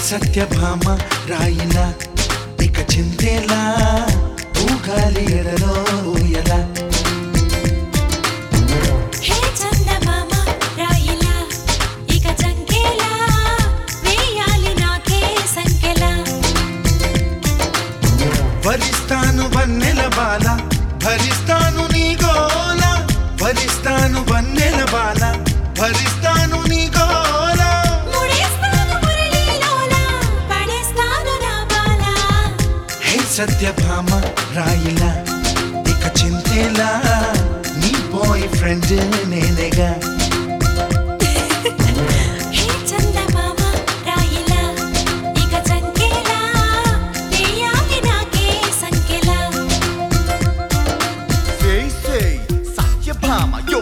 సత్యభామ రాయిలా ఇక చింతేలా ఊగాలి ఎడలో ఊయలా హే చందమామ రాయిలా ఇక చంకేలా వేయాలి నాకే సంకెలా భరిస్తాను వన్నెల బాల భరిస్తాను నీ గోల భరిస్తాను వన్నెల బాల భరిస్తాను నీ గోల ముడేస్తాను మురళీలోలా పడేస్తాను నా బాలా హే సత్యభామ రాయిలా ఇక చింతేలా నీ బాయ్ ఫ్రెండ్ నేనేగా హే చందమామ రాయిలా ఇక చంకేలా వేయాలి నాకే సంకెలా Say, say, Satyabhama, yo,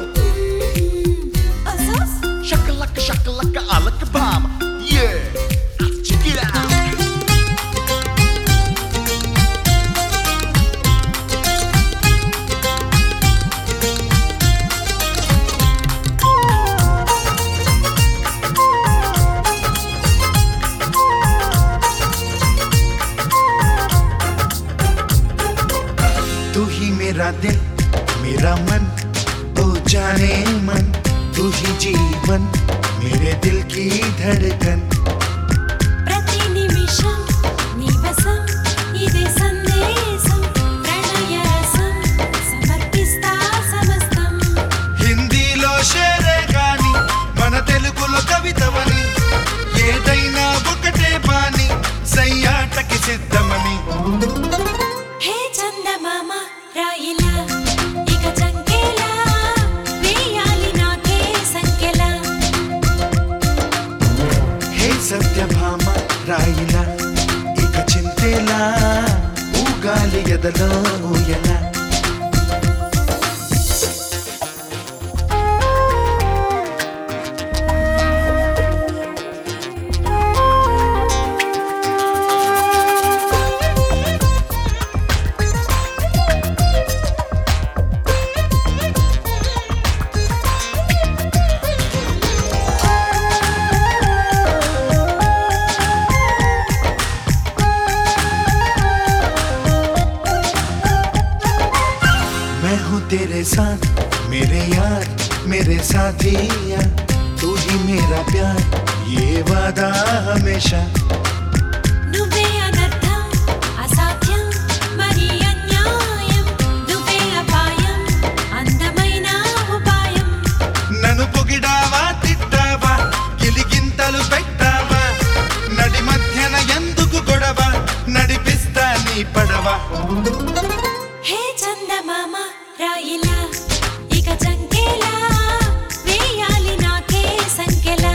అసోస్ shakalaka, shakalaka, alakabama, yeah, check it out. तू ही मेरा दिल मेरा मन ओ जाने मन तू ही जीवन मेरे दिल की धड़कन ప్రతి నిమిషం నివసం ఇదే సందేశం ప్రణయ రసం సమర్పిస్తా సమస్తం హిందీలో షేరే గాని మన తెలుగులో కవితవని ఏదైనా ఒకటే బాని సయ్యాటకి సిద్ధమని హే చందమామ రాయిలా ఇక చంకేలా వేయాలి నాకే సంకెలా హే సత్యభామ రాయిలా ఇక చింతేలా ఊగాలి ఎదలో ఊయలా मैं हूँ तेरे साथ मेरे यार मेरे साथिया तू ही मेरा प्यार ये वादा हमेशा నువ్వే అనర్థం అసాధ్యం మరి అన్యాయం నువ్వే అపాయం అందమైన ఉపాయం నన్ను పొగిడావా తిట్టావా గిలిగింతలు పెట్టావా నడి మధ్యన ఎందుకు గొడవ నడిపిస్తా నీ పడవ హే చందమామ రాయిలా ఇక చంకేలా వేయాలి నాకే సంకెలా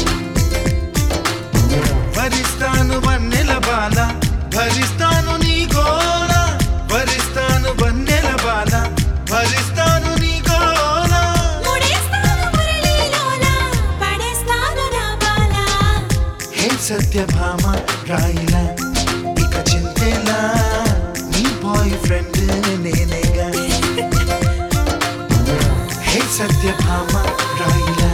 భరిస్తాను వన్నెల బాల భరిస్తాను నీ గోల భరిస్తాను వన్నెల బాల భరిస్తాను నీ గోల ముడేస్తాను మురళీలోలా పడేస్తాను నా బాలా హే సత్యభామ రాయిలా ఇక చింతేలా నీ బాయ్ ఫ్రెండ్ నేనేగా హే సత్యభామ రాయిలా